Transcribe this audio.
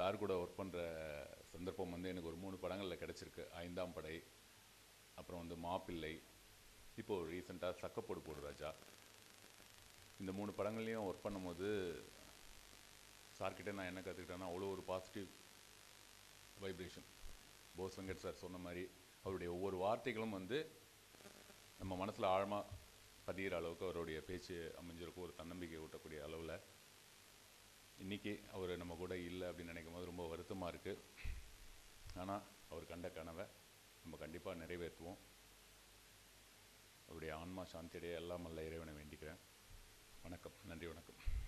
sir கூட work பண்ணுற சந்தர்ப்பம் வந்து எனக்கு ஒரு மூணு படங்களில் கிடச்சிருக்கு ஐந்தாம் படை அப்புறம் வந்து மாப்பிள்ளை இப்போது ரீசெண்டாக சக்கப்போடு போடு ராஜா இந்த மூணு படங்கள்லையும் ஒர்க் பண்ணும்போது சார்கிட்ட நான் என்ன கற்றுக்கிட்டேன்னா அவ்வளோ ஒரு positive vibration Bose Venkat sir சொன்ன மாதிரி அவருடைய ஒவ்வொரு வார்த்தைகளும் வந்து நம்ம மனசில் ஆழமாக பதிகிற அளவுக்கு அவருடைய பேச்சு அமைஞ்சிருக்கும் ஒரு தன்னம்பிக்கை ஊட்டக்கூடிய அளவில் இன்றைக்கி அவர் நம்ம கூட இல்லை அப்படின்னு நினைக்கும் போது ரொம்ப வருத்தமாக இருக்குது ஆனால் அவர் கண்ட கனவை நம்ம கண்டிப்பாக நிறைவேற்றுவோம் அவருடைய ஆன்மா சாந்தியடைய எல்லாம் அல்ல இறைவனை வேண்டிக்கிறேன் வணக்கம் நன்றி வணக்கம்